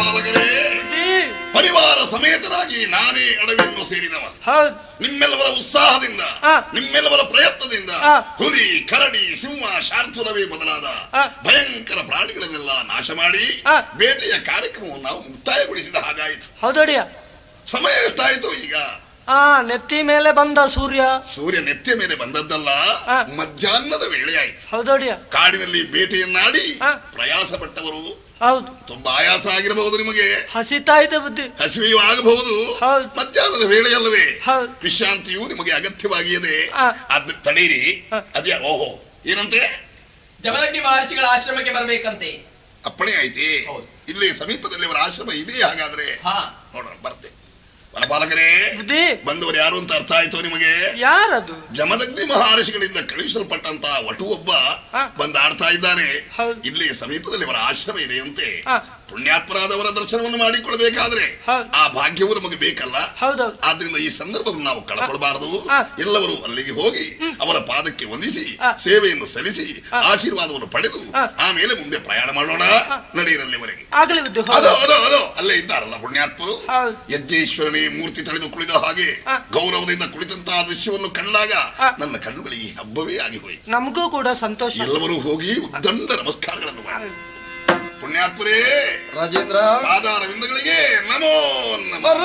ವನಪಾಲಕರೇ ಬುದ್ಧಿ ಪರಿವಾರ ಸಮೇತರಾಗಿ ನಾನೇ ಅಡವಿಯನ್ನು ಸೇರಿದವ ಹೌದು ನಿಮ್ಮೆಲ್ಲವರ ಉತ್ಸಾಹದಿಂದ ಆ. ನಿಮ್ಮೆಲ್ಲವರ ಪ್ರಯತ್ನದಿಂದ ಆ. ಹುಲಿ ಕರಡಿ ಸಿಂಹ ಶಾರ್ದೂಲವೇ ಮೊದಲಾದ ಆ. ಭಯಂಕರ ಪ್ರಾಣಿಗಳನ್ನೆಲ್ಲ ನಾಶ ಮಾಡಿ ಆ. ಬೇಟೆಯ ಕಾರ್ಯಕ್ರಮವನ್ನು ನಾವು ಮುಕ್ತಾಯಗೊಳಿಸಿದ ಹಾಗಾಯಿತು ಹೌದಡಿಯ ಸಮಯ ಎಷ್ಟಾಯಿತು ಈಗ ಆ ನೆತ್ತಿ ಮೇಲೆ ಬಂದ ಸೂರ್ಯ ಸೂರ್ಯ ನೆತ್ತಿಯ ಮೇಲೆ ಬಂದದ್ದಲ್ಲ ಆ. ಮಧ್ಯಾಹ್ನದ ವೇಳೆಯಾಯಿತು ಹೌದಡಿಯ ಕಾಡಿನಲ್ಲಿ ಬೇಟೆಯನ್ನಾಡಿ ಆ. ಪ್ರಯಾಸ ಪಟ್ಟವರು ಹೌದು ತುಂಬಾ ಆಯಾಸ ಆಗಿರಬಹುದು ನಿಮಗೆ ಹಸಿತಾ ಇದೆ ಬುದ್ಧಿ ಹಸಿವೆಯೂ ಆಗಬಹುದು ಹೌದು. ಮಧ್ಯಾಹ್ನದ ವೇಳೆಯಲ್ಲವೇ ಹೌದು. ವಿಶ್ರಾಂತಿಯು ನಿಮಗೆ ಅಗತ್ಯವಾಗಿಯದೆ ಆ. ಅದ್ ತಡೀರಿ ಆ. ಅದ್ಯಾ ಓಹೋ ಏನಂತೆ ಜಮದಗ್ನಿ ಮಹರ್ಷಿಗಳ ಆಶ್ರಮಕ್ಕೆ ಬರಬೇಕಂತೆ ಅಪ್ಪಣೆ ಐತಿ ಹೌದು. ಇಲ್ಲಿ ಸಮೀಪದಲ್ಲಿ ಅವರ ಆಶ್ರಮ ಇದೆ ಹಾಗಾದ್ರೆ ಹಾ ನೋಡೋಣ ಬರ್ತೆ ವನಪಾಲಕರೇ ಬುದ್ಧಿ ಬಂದವರು ಯಾರು ಅಂತ ಅರ್ಥ ಆಯ್ತು ನಿಮಗೆ ಯಾರದು ಜಮದಗ್ನಿ ಮಹರ್ಷಿಗಳಿಂದ ಕಳುಹಿಸಲ್ಪಟ್ಟಂತ ವಟು ಒಬ್ಬ ಆ. ಬಂದು ಆಡ್ತಾ ಇದ್ದಾನೆ ಹೌದು. ಇಲ್ಲಿ ಸಮೀಪದಲ್ಲಿ ಅವರ ಆಶ್ರಮ ಇದೆಯಂತೆ ಆ. ಪುಣ್ಯಾತ್ಮರಾದವರ ದರ್ಶನವನ್ನು ಮಾಡಿಕೊಳ್ಬೇಕಾದ್ರೆ ಹೌದು. ಆ ಭಾಗ್ಯವು ನಮಗೆ ಬೇಕಲ್ಲ ಹೌದೌದು ಆದ್ರಿಂದ ಈ ಸಂದರ್ಭವನ್ನು ನಾವು ಕಳಕೊಳ್ಬಾರದು ಆ. ಎಲ್ಲವರು ಅಲ್ಲಿಗೆ ಹೋಗಿ ಅವರ ಪಾದಕ್ಕೆ ವಂದಿಸಿ ಆ. ಸೇವೆಯನ್ನು ಸಲ್ಲಿಸಿ ಆ. ಆಶೀರ್ವಾದವನ್ನು ಪಡೆದು ಆ. ಆಮೇಲೆ ಮುಂದೆ ಪ್ರಯಾಣ ಮಾಡೋಣ ನಡೆಯಿರಲ್ಲಿವರೆಗೆ ಆಗಲಿ ಬುದ್ಧಿ ಅದು ಹೌದು ಅದು ಅದು ಅಲ್ಲೇ ಇದ್ದಾರಲ್ಲ ಪುಣ್ಯಾತ್ಮರು ಹೌದು. ಯಜ್ಞೇಶ್ವರನೇ ಮೂರ್ತಿ ತಳೆದು ಕುಳಿದ ಹಾಗೆ ಆ. ಗೌರವದಿಂದ ಕುಳಿತಂತಹ ದೃಶ್ಯವನ್ನು ಕಂಡಾಗ ಆ. ನನ್ನ ಕಣ್ಣುಗಳಿಗೆ ಹಬ್ಬವೇ ಆಗಿ ಹೋಯಿತು ನಮಗೂ ಕೂಡ ಸಂತೋಷ ಎಲ್ಲರೂ ಹೋಗಿ ಉದ್ದಂಡ ನಮಸ್ಕಾರಗಳನ್ನು ಮಾಡಿ ಪುಣ್ಯಾತ್ಮರೇ ರಾಜೇಂದ್ರ ಪಾದಾರವಿಂದಗಳಿಗೆ ನಮೋ ನಮಃ